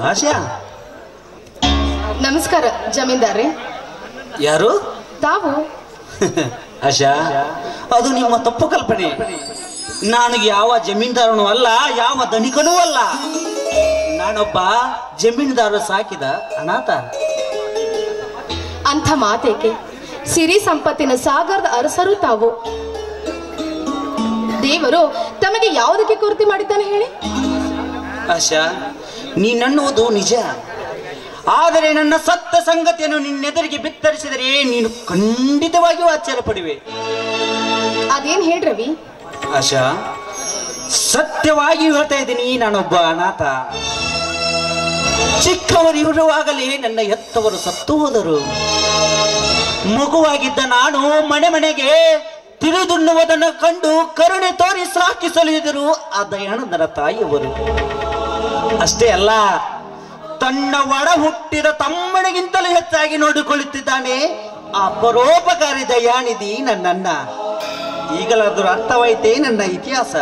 ಆಶಾ ನಮಸ್ಕಾರ ಜಮೀನ್ದಾರ್ರೆ ಯಾರು ತಾವು ಆಶಾ ಅದು ನಿಮ್ಮ ತಪ್ಪು ಕಲ್ಪನೆ ನಾನು ಯಾವ ಜಮೀನ್ದಾರನೂ ಅಲ್ಲ ಯಾವ ಧನಿಕನೂ ಅಲ್ಲ ನಾನೊಬ್ಬ ಜಮೀನ್ದಾರ ಸಾಕಿದ ಅನಾಥ ಅಂಥ ಮಾತೇಕೆ ಸಿರಿ ಸಂಪತ್ತಿನ ಸಾಗರದ ಅರಸರು ತಾವು ದೇವರು ತಮಗೆ ಯಾವುದಕ್ಕೆ ಕೊರತೆ ಮಾಡಿದ್ದಾನೆ ಹೇಳಿ ಆಶಾ ನೀನನ್ನುವುದು ನಿಜ ಆದರೆ ನನ್ನ ಸತ್ತ ಸಂಗತಿಯನ್ನು ನಿನ್ನೆದುರಿಗೆ ಬಿತ್ತರಿಸಿದರೆ ನೀನು ಖಂಡಿತವಾಗಿಯೂ ಆಶ್ಚರ್ಯ ಪಡುವೆ ಅದೇನ್ ಹೇಳ್ರವಿ ಆಶಾ ಸತ್ಯವಾಗಿ ಹೇಳ್ತಾ ಇದ್ದೀನಿ ನಾನೊಬ್ಬ ಅನಾಥ ಚಿಕ್ಕವರಿರುವಾಗಲೇ ನನ್ನ ಎತ್ತವರು ಸತ್ತು ಹೋದರು ಮಗುವಾಗಿದ್ದ ನಾನು ಮನೆ ಮನೆಗೆ ತಿರುದುಣ್ಣುವುದನ್ನು ಕಂಡು ಕರುಣೆ ತೋರಿ ಸಾಕಿ ಸಲುಹಿದರು ಆ ದಯಾನಂದನ ತಾಯಿಯವರು ಅಷ್ಟೇ ಅಲ್ಲ ತನ್ನ ಒಡ ಹುಟ್ಟಿದ ತಮ್ಮನಿಗಿಂತಲೂ ಹೆಚ್ಚಾಗಿ ನೋಡಿಕೊಳ್ಳುತ್ತಿದ್ದಾನೆ ಆ ಪರೋಪಕಾರಿ ದಯಾನಿಧಿ ನನ್ನನ್ನ ಈಗಲಾದರೂ ಅರ್ಥವಾಯಿತೇ ನನ್ನ ಇತಿಹಾಸ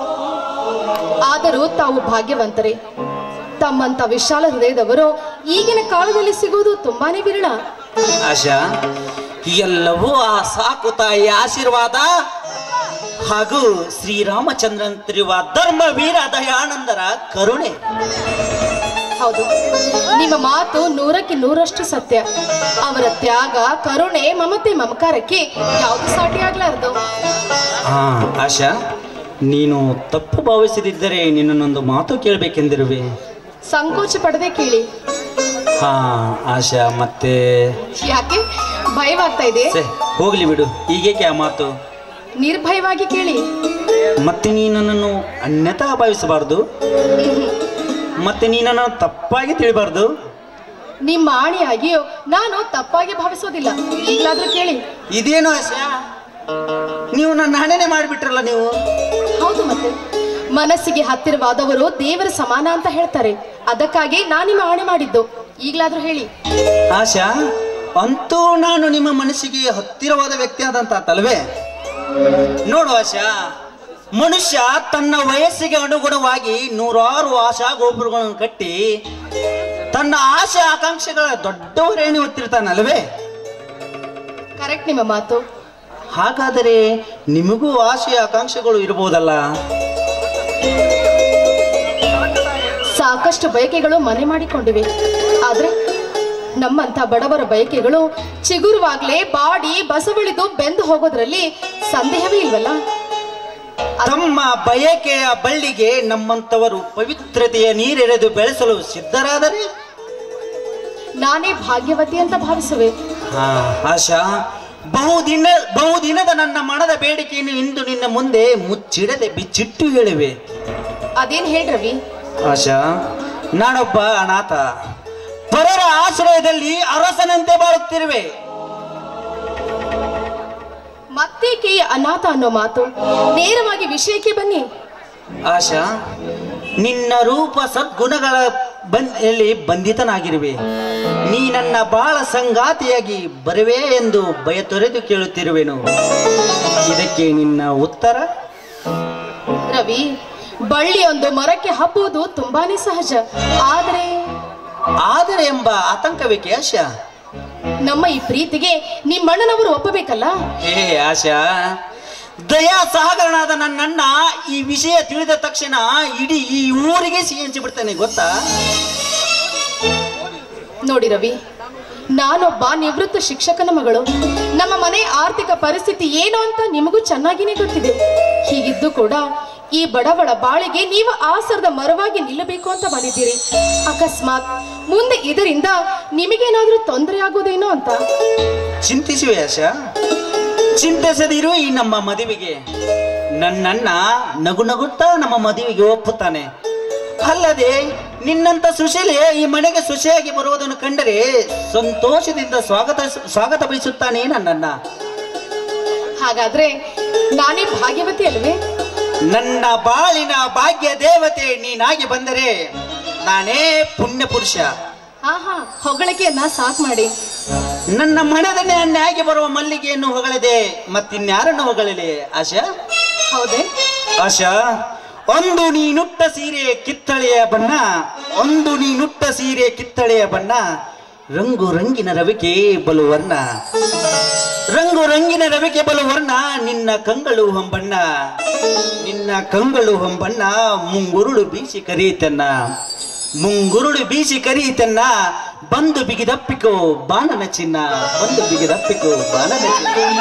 ಆದರೂ ತಾವು ಭಾಗ್ಯವಂತರೇ ತಮ್ಮಂತ ವಿಶಾಲ ಹೃದಯದವರು ಈಗಿನ ಕಾಲದಲ್ಲಿ ಸಿಗುವುದು ತುಂಬಾನೇ ವಿರಳ ಆಶಾ ಎಲ್ಲವೂ ಆ ಸಾಕು ತಾಯಿಯ ಆಶೀರ್ವಾದ ಹಾಗೂ ಶ್ರೀರಾಮಚಂದ್ರನ್ ತಿರುವ ಧರ್ಮವೀರ ದಯಾನಂದರ ಕರುಣೆ ಹೌದು ನಿಮ್ಮ ಮಾತು ನೂರಕ್ಕೆ ನೂರಷ್ಟು ಸತ್ಯ ಅವರ ತ್ಯಾಗ ಕರುಣೆ ಮಮತೆ ಮಮಕಾರಕ್ಕೆ ಯಾವುದು ಸಾಟಿ ಆಗ್ಲಾರ್ದು ಹಾ ಆಶಾ ನೀನು ತಪ್ಪು ಭಾವಿಸದಿದ್ದರೆ ನಿನ್ನನ್ನೊಂದು ಮಾತು ಕೇಳಬೇಕೆಂದಿರುವೆ ಸಂಕೋಚ ಪಡದೆ ಕೇಳಿ ಹಾ ಆಶಾ ಮತ್ತೆ ಯಾಕೆ ಭಯವಾಗ್ತಾ ಇದೆ ಸೆ ಹೋಗ್ಲಿ ಬಿಡು ಈಗೇಕೆ ಆ ಮಾತು ನಿರ್ಭಯವಾಗಿ ಕೇಳಿ ಮತ್ತೆ ನೀ ನನ್ನನ್ನು ಅನ್ಯತಾ ಭಾವಿಸಬಾರ್ದು ಮತ್ತೆ ನೀ ನನ್ನನ್ನು ತಪ್ಪಾಗಿ ತಿಳಿಬಾರ್ದು ನಿಮ್ಮ ಆಣೆಯಾಗಿಯೂ ನಾನು ತಪ್ಪಾಗಿ ಭಾವಿಸೋದಿಲ್ಲ ಈಗಲಾದ್ರೂ ಕೇಳಿ ಇದೇನು ಆಶಾ ನೀವು ನನ್ನ ಹಣೆನೆ ಮಾಡಿಬಿಟ್ರಲ್ಲ ನೀವು ಹೌದು ಮತ್ತೆ ಮನಸ್ಸಿಗೆ ಹತ್ತಿರವಾದವರು ದೇವರ ಸಮಾನ ಅಂತ ಹೇಳ್ತಾರೆ ಅದಕ್ಕಾಗಿ ನಾನು ನಿಮ್ಮ ಆಣೆ ಮಾಡಿದ್ದು ಈಗಲಾದ್ರೂ ಹೇಳಿ ಆಶಾ ಅಂತೂ ನಾನು ನಿಮ್ಮ ಮನಸ್ಸಿಗೆ ಹತ್ತಿರವಾದ ವ್ಯಕ್ತಿ ಆದಂತ ತಲ್ವೇ ನೋಡು ಆಶಾ ಮನುಷ್ಯ ತನ್ನ ವಯಸ್ಸಿಗೆ ಅನುಗುಣವಾಗಿ ನೂರಾರು ಆಶಾ ಗೋಪುರಗಳನ್ನು ಕಟ್ಟಿ ತನ್ನ ಆಶೆ ಆಕಾಂಕ್ಷೆಗಳ ದೊಡ್ಡವರೇಣಿ ಹೊತ್ತಿರ್ತಾನಲ್ವೇ ಕರೆಕ್ಟ್ ನಿಮ್ಮ ಮಾತು ಹಾಗಾದರೆ ನಿಮಗೂ ಆಶೆ ಆಕಾಂಕ್ಷೆಗಳು ಇರಬಹುದಲ್ಲ ಸಾಕಷ್ಟು ಬಯಕೆಗಳು ಮನೆ ಮಾಡಿಕೊಂಡಿವೆ ಆದ್ರೆ ನಮ್ಮಂತ ಬಡವರ ಬಯಕೆಗಳು ಚಿಗುರುವಾಗ್ಲೇ ಬಾಡಿ ಬಸವಳಿದು ಬೆಂದು ಹೋಗೋದ್ರಲ್ಲಿ ಸಂದೇಹವೇ ಇಲ್ವಲ್ಲ ತಮ್ಮ ಬಯಕೆಯ ಬಳ್ಳಿಗೆ ನಮ್ಮಂತವರು ಪವಿತ್ರತೆಯ ನೀರೆರೆದು ಬೆಳೆಸಲು ಸಿದ್ಧರಾದರೆ ನಾನೇ ಭಾಗ್ಯವತಿ ಅಂತ ಭಾವಿಸುವೆ ಹಾ ಆಶಾ ಬಹುದಿನ ಬಹುದಿನದ ನನ್ನ ಮನದ ಬೇಡಿಕೆಯನ್ನು ಇಂದು ನಿನ್ನ ಮುಂದೆ ಮುಚ್ಚಿಡದೆ ಬಿಚ್ಚಿಟ್ಟು ಹೇಳಿವೆ ಅದೇನ್ ಹೇಳ್ರವಿ ಆಶಾ ನಾನೊಬ್ಬ ಅನಾಥ ಪರರ ಆಶ್ರಯದಲ್ಲಿ ಅರಸನಂತೆ ಬಾಳುತ್ತಿರುವೆ ಮತ್ತೇಕೆ ಈ ಅನಾಥ ಅನ್ನೋ ಮಾತು ನೇರವಾಗಿ ವಿಷಯಕ್ಕೆ ಬನ್ನಿ ಆಶಾ ನಿನ್ನ ರೂಪ ಸದ್ಗುಣಗಳ ಬಂದಲ್ಲಿ ಬಂಧಿತನಾಗಿರುವೆ ನೀ ನನ್ನ ಬಾಳ ಸಂಗಾತಿಯಾಗಿ ಬರುವೆ ಎಂದು ಭಯತೊರೆದು ಕೇಳುತ್ತಿರುವೆನು ಇದಕ್ಕೆ ನಿನ್ನ ಉತ್ತರ ರವಿ ಬಳ್ಳಿಯೊಂದು ಮರಕ್ಕೆ ಹಬ್ಬುವುದು ತುಂಬಾನೇ ಸಹಜ ಆದರೆ ಆದರೆ ಎಂಬ ಆತಂಕವೇಕೆ ಆಶಾ ನಮ್ಮ ಈ ಪ್ರೀತಿಗೆ ನಿಮ್ಮಣ್ಣನವರು ಒಪ್ಪಬೇಕಲ್ಲ ಹೇ ಆಶಾ ದಯಾ ಸಾಗರನಾದ ನನ್ನಣ್ಣ ಈ ವಿಷಯ ತಿಳಿದ ತಕ್ಷಣ ಇಡೀ ಈ ಊರಿಗೆ ಸಿಹಿ ಬಿಡ್ತಾನೆ ಗೊತ್ತಾ ನೋಡಿ ರವಿ ನಾನೊಬ್ಬ ನಿವೃತ್ತ ಶಿಕ್ಷಕನ ಮಗಳು ನಮ್ಮ ಮನೆ ಆರ್ಥಿಕ ಪರಿಸ್ಥಿತಿ ಏನು ಅಂತ ನಿಮಗೂ ಚೆನ್ನಾಗಿನೇ ಗೊತ್ತಿದೆ ಹೀಗಿದ್ದು ಕೂಡ ಈ ಬಡವಳ ಬಾಳಿಗೆ ನೀವು ಆಸರದ ಮರವಾಗಿ ನಿಲ್ಲಬೇಕು ಅಂತ ಬಂದಿದ್ದೀರಿ ಅಕಸ್ಮಾತ್ ಮುಂದೆ ಇದರಿಂದ ನಿಮಗೇನಾದ್ರೂ ತೊಂದರೆ ಆಗೋದೇನೋ ಅಂತ ಚಿಂತಿಸುವೆ ಆಶಾ ಚಿಂತಿಸದಿರು ಈ ನಮ್ಮ ಮದುವೆಗೆ ನನ್ನಣ್ಣ ನಗು ನಗುತ್ತಾ ನಮ್ಮ ಮದುವೆಗೆ ಒಪ್ಪುತ್ತಾನೆ ಅಲ್ಲದೆ ನಿನ್ನಂತ ಸುಶೀಲೆ ಈ ಮನೆಗೆ ಸುಶಿಯಾಗಿ ಬರುವುದನ್ನು ಕಂಡರೆ ಸಂತೋಷದಿಂದ ಸ್ವಾಗತ ಸ್ವಾಗತ ಬಯಸುತ್ತಾನೆ ನನ್ನಣ್ಣ ಹಾಗಾದ್ರೆ ನಾನೇ ಭಾಗ್ಯವತಿ ಅಲ್ವೇ ನನ್ನ ಬಾಳಿನ ಭಾಗ್ಯ ದೇವತೆ ನೀನಾಗಿ ಬಂದರೆ ನಾನೇ ಪುಣ್ಯ ಪುರುಷ ಹಾ ಹಾ ಹೊಗಳಿಕೆಯನ್ನ ಸಾಕ್ ಮಾಡಿ ನನ್ನ ಮನದನ್ನೇ ಅಣ್ಣಾಗಿ ಬರುವ ಮಲ್ಲಿಗೆಯನ್ನು ಹೊಗಳಿದೆ ಮತ್ತಿನ್ಯಾರನ್ನು ಹೊಗಳಿದೆ ಆಶಾ ಹೌದೇ ಆಶಾ ಒಂದು ನೀನುಟ್ಟ ಸೀರೆ ಕಿತ್ತಳೆಯ ಬಣ್ಣ ಒಂದು ನೀನುಟ್ಟ ಸೀರೆ ಕಿತ್ತಳೆಯ ಬಣ್ಣ ರಂಗು ರಂಗಿನ ರವಿಕೆ ಬಲು ವರ್ಣ ರಂಗು ರಂಗಿನ ರವಿಕೆ ಬಲು ವರ್ಣ ನಿನ್ನ ಕಂಗಳು ಹೊಂಬಣ್ಣ ನಿನ್ನ ಕಂಗಳು ಹೊಂಬಣ್ಣ ಮುಂಗುರುಳು ಬೀಸಿ ಕರೀತನ್ನ ಮುಂಗುರುಳು ಬೀಸಿ ಕರೀತನ್ನ ಬಂದು ಬಿಗಿದಪ್ಪಿಕೋ ಬಾಣನ ಚಿನ್ನ ಬಂದು ಬಿಗಿದಪ್ಪಿಕೋ ಬಾಣನ ಚಿನ್ನ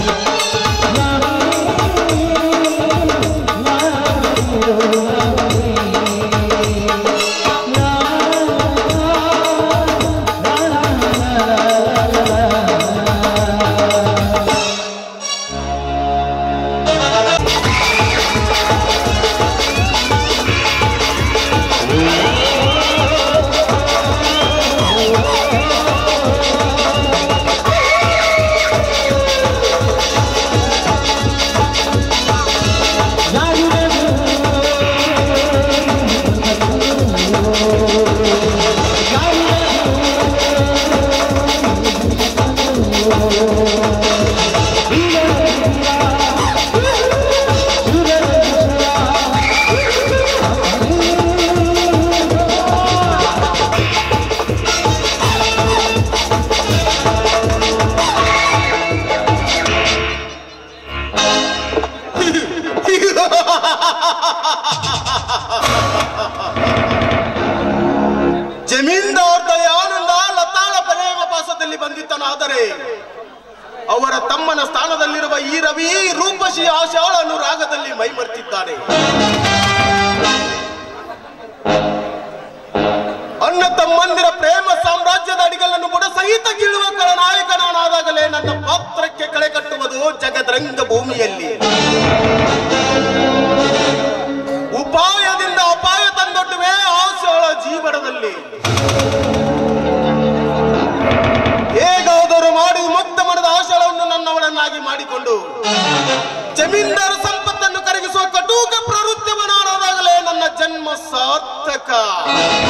Thank ರವಿ ರೂಪಶಿ ಆಶಾಳ ಅನುರಾಗದಲ್ಲಿ ಮೈಮರ್ತಿದ್ದಾನೆ ಅಣ್ಣ ತಮ್ಮಂದಿರ ಪ್ರೇಮ ಸಾಮ್ರಾಜ್ಯದ ಅಡಿಗಲ್ಲನ್ನು ಬುಡ ಸಹಿತ ಕೀಳುವ ನಾಯಕ ನಾನಾದಾಗಲೇ ನನ್ನ ಪಾತ್ರಕ್ಕೆ ಕಳೆ ಕಟ್ಟುವುದು ಜಗದ್ರಂಗ ಭೂಮಿಯಲ್ಲಿ ಉಪಾಯದಿಂದ ಅಪಾಯ ತಂದೊಡ್ಡುವೆ ಆಶಾಳ ಜೀವನದಲ್ಲಿ ಹೇಗಾದರೂ ಮಾಡಿ ಮುಕ್ತ ಮನದ ಆಶಾಳವನ್ನು ನನ್ನವಳನ್ನಾಗಿ ಮಾಡಿಕೊಂಡು ಜಮೀನ್ದಾರ ಸಂಪತ್ತನ್ನು ಕರಗಿಸುವ ಕಟೂಕ ಪ್ರವೃತ್ತಿಯವನಾದಾಗಲೇ ನನ್ನ ಜನ್ಮ ಸಾರ್ಥಕ